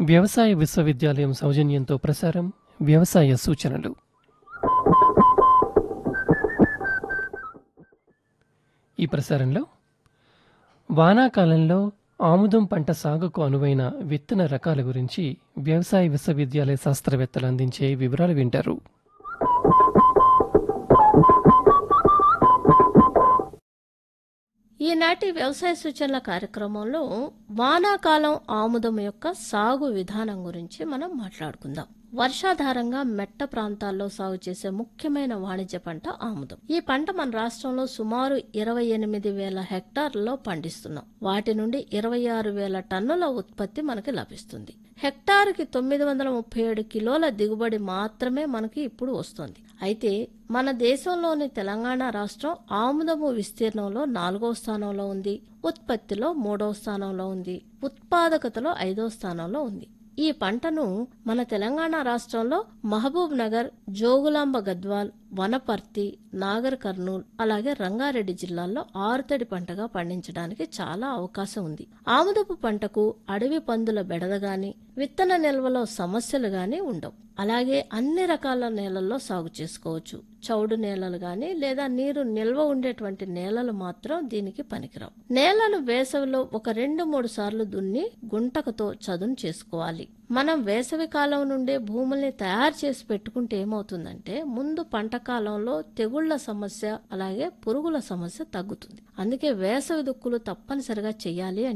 వ్యవసాయ విశ్వవిద్యాలయం సౌజన్యంతో ప్రసారం వ్యవసాయ సూచనలు ఈ ప్రసారంలో వానాకాలంలో ఆముదం పంట సాగుకు అనువైన విత్తన రకాల గురించి వ్యవసాయ విశ్వవిద్యాలయ శాస్త్రవేత్తలు అందించే వివరాలు వింటారు ఈనాటి వ్యవసాయ సూచనల కార్యక్రమంలో వానాకాలం ఆముదం యొక్క సాగు విధానం గురించి మనం మాట్లాడుకుందాం వర్షాధారంగా మెట్ట ప్రాంతాల్లో సాగు చేసే ముఖ్యమైన వాణిజ్య పంట ఆముదం ఈ పంట మన రాష్ట్రంలో సుమారు ఇరవై ఎనిమిది వేల హెక్టార్లలో పండిస్తున్నాం వాటి నుండి ఇరవై ఆరు వేల టన్నుల ఉత్పత్తి మనకి లభిస్తుంది హెక్టారుకి తొమ్మిది వందల ముప్పై ఏడు కిలోల దిగుబడి మాత్రమే మనకి ఇప్పుడు వస్తుంది అయితే మన దేశంలోని తెలంగాణ రాష్ట్రం ఆముదము విస్తీర్ణంలో నాలుగో స్థానంలో ఉంది ఉత్పత్తిలో మూడో స్థానంలో ఉంది ఉత్పాదకతలో ఐదో స్థానంలో ఉంది ఈ పంటను మన తెలంగాణ రాష్ట్రంలో మహబూబ్ నగర్ జోగులాంబ గద్వాల్ వనపర్తి నాగర్ కర్నూల్ అలాగే రంగారెడ్డి జిల్లాల్లో ఆరుతడి పంటగా పండించడానికి చాలా అవకాశం ఉంది ఆముదపు పంటకు అడవి పందుల బెడద గాని విత్తన నిల్వలో సమస్యలు గాని ఉండవు అలాగే అన్ని రకాల నేలల్లో సాగు చేసుకోవచ్చు చౌడు నేలలు గాని లేదా నీరు నిల్వ ఉండేటువంటి నేలలు మాత్రం దీనికి పనికిరావు నేలను వేసవిలో ఒక రెండు మూడు సార్లు దున్ని గుంటకతో చదును చేసుకోవాలి మనం వేసవి కాలం నుండే భూముల్ని తయారు చేసి పెట్టుకుంటే ఏమవుతుందంటే ముందు పంట కాలంలో తెగుళ్ల సమస్య అలాగే పురుగుల సమస్య తగ్గుతుంది అందుకే వేసవి దుక్కులు తప్పనిసరిగా చేయాలి అని